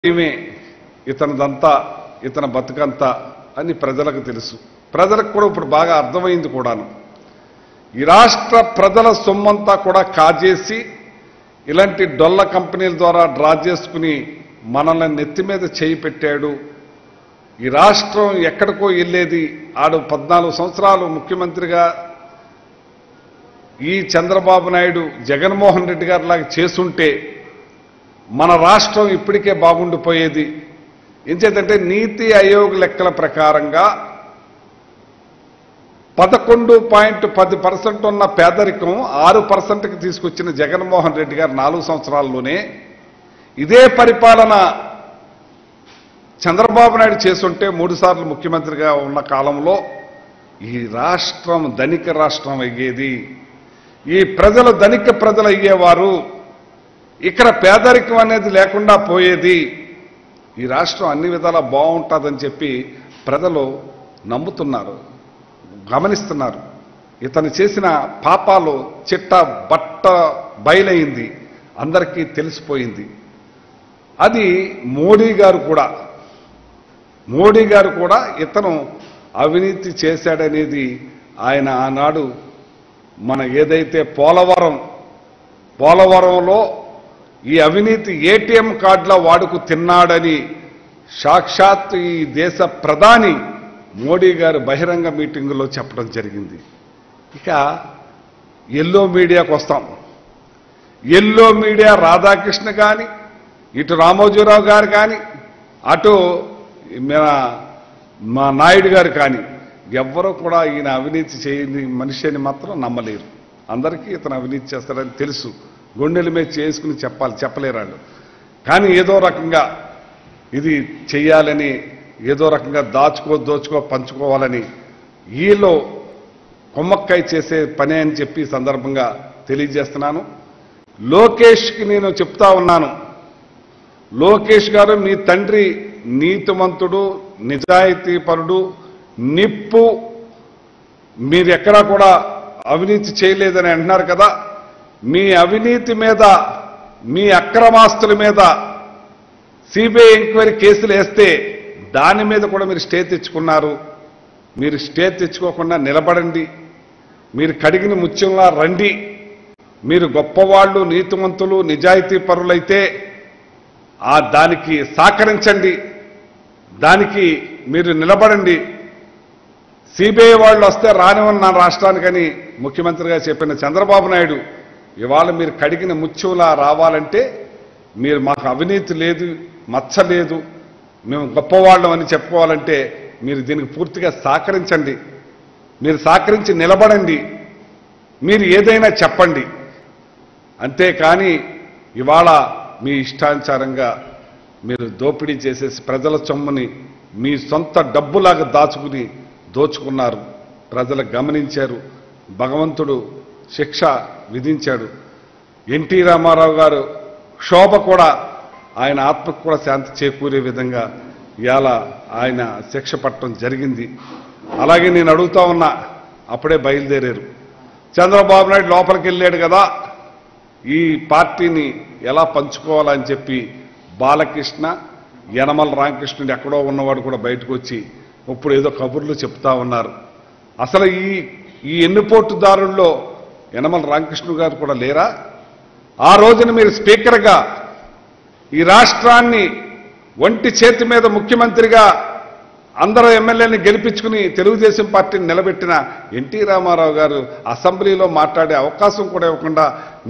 ఈమె ఇతనిదంతా ఇతని బతుకంతా అని ప్రజలకు తెలుసు ప్రజలకు కూడా ఇప్పుడు బాగా అర్థమైంది కూడాను ఈ రాష్ట్ర ప్రజల సొమ్మంతా కూడా కాజేసి ఇలాంటి డొల్ల కంపెనీల ద్వారా డ్రా చేసుకుని మనల్ని నెత్తి మీద చేయి పెట్టాడు ఈ రాష్ట్రం ఎక్కడికో వెళ్ళేది ఆడు పద్నాలుగు సంవత్సరాలు ముఖ్యమంత్రిగా ఈ చంద్రబాబు నాయుడు జగన్మోహన్ రెడ్డి గారి లాగా చేసుంటే మన రాష్ట్రం ఇప్పటికే బాగుండిపోయేది ఎంచేతంటే నీతి ఆయోగ్ లెక్కల ప్రకారంగా పదకొండు పాయింట్ పది పర్సెంట్ ఉన్న పేదరికం ఆరు పర్సెంట్కి తీసుకొచ్చిన జగన్మోహన్ రెడ్డి గారు నాలుగు సంవత్సరాల్లోనే ఇదే పరిపాలన చంద్రబాబు నాయుడు చేసుంటే మూడు సార్లు ముఖ్యమంత్రిగా ఉన్న కాలంలో ఈ రాష్ట్రం ధనిక రాష్ట్రం అయ్యేది ఈ ప్రజలు ధనిక ప్రజలు అయ్యేవారు ఇక్కడ పేదరికం అనేది లేకుండా పోయేది ఈ రాష్ట్రం అన్ని విధాలా బాగుంటుందని చెప్పి ప్రజలు నమ్ముతున్నారు గమనిస్తున్నారు ఇతను చేసిన పాపాలు చిట్ట బట్ట బయలైంది అందరికీ తెలిసిపోయింది అది మోడీ గారు కూడా మోడీ గారు కూడా ఇతను అవినీతి చేశాడనేది ఆయన ఆనాడు మన ఏదైతే పోలవరం పోలవరంలో ఈ అవినీతి ఏటీఎం కార్డుల వాడుకు తిన్నాడని సాక్షాత్ ఈ దేశ ప్రధాని మోడీ గారు బహిరంగ మీటింగులో చెప్పడం జరిగింది ఇక ఎల్లో మీడియాకు వస్తాం ఎల్లో మీడియా రాధాకృష్ణ కానీ ఇటు రామోజీరావు గారు కానీ అటు మన మా నాయుడు గారు కానీ ఎవ్వరూ కూడా ఈయన అవినీతి చేయని మనిషి అని మాత్రం నమ్మలేరు అందరికీ ఇతను అవినీతి చేస్తాడని తెలుసు గుండెల మీద చేసుకుని చెప్పాలి చెప్పలేరు వాళ్ళు కానీ ఏదో రకంగా ఇది చెయ్యాలని ఏదో రకంగా దాచుకో దోచుకో పంచుకోవాలని ఈలో కొమ్మక్కాయ చేసే పనే అని చెప్పి ఈ సందర్భంగా తెలియజేస్తున్నాను లోకేష్కి నేను చెప్తా ఉన్నాను లోకేష్ గారు మీ తండ్రి నీతిమంతుడు నిజాయితీపరుడు నిప్పు మీరు ఎక్కడా కూడా అవినీతి చేయలేదని అంటున్నారు కదా మీ అవినీతి మీద మీ అక్రమాస్తుల మీద సిబిఐ ఎంక్వైరీ కేసులు వేస్తే దాని మీద కూడా మీరు స్టే తెచ్చుకున్నారు మీరు స్టే తెచ్చుకోకుండా నిలబడండి మీరు కడిగిన ముత్యంలా రండి మీరు గొప్పవాళ్ళు నీతిమంతులు నిజాయితీ పరులైతే ఆ దానికి సహకరించండి దానికి మీరు నిలబడండి సిబిఐ వాళ్ళు వస్తే రానివన్న రాష్ట్రానికని ముఖ్యమంత్రిగా చెప్పిన చంద్రబాబు నాయుడు ఇవాళ మీరు కడిగిన ముత్యంలా రావాలంటే మీరు మాకు అవినీతి లేదు మచ్చ లేదు మేము గొప్పవాళ్ళం అని చెప్పుకోవాలంటే మీరు దీనికి పూర్తిగా సహకరించండి మీరు సహకరించి నిలబడండి మీరు ఏదైనా చెప్పండి అంతేకాని ఇవాళ మీ ఇష్టానుసారంగా మీరు దోపిడీ చేసేసి ప్రజల సొమ్ముని మీ సొంత డబ్బులాగా దాచుకుని దోచుకున్నారు ప్రజలు గమనించారు భగవంతుడు శిక్ష విధించాడు ఎన్టీ రామారావు గారు శోభ కూడా ఆయన ఆత్మకు కూడా శాంతి చేకూరే విధంగా ఇవాళ ఆయన శిక్ష పట్టడం జరిగింది అలాగే నేను అడుగుతా ఉన్నా అప్పుడే బయలుదేరారు చంద్రబాబు నాయుడు లోపలికి వెళ్ళాడు కదా ఈ పార్టీని ఎలా పంచుకోవాలని చెప్పి బాలకృష్ణ యనమల రామకృష్ణుడు ఎక్కడో ఉన్నవాడు కూడా బయటకు వచ్చి ఇప్పుడు ఏదో కబుర్లు చెప్తా ఉన్నారు అసలు ఈ ఈ ఎన్నుపోటుదారుల్లో యనమల రామకృష్ణ గారు కూడా లేరా ఆ రోజున మీరు స్పీకర్గా ఈ రాష్ట్రాన్ని ఒంటి చేతి మీద ముఖ్యమంత్రిగా అందరూ ఎమ్మెల్యేని గెలిపించుకుని తెలుగుదేశం పార్టీని నిలబెట్టిన ఎన్టీ రామారావు గారు అసెంబ్లీలో మాట్లాడే అవకాశం కూడా ఇవ్వకుండా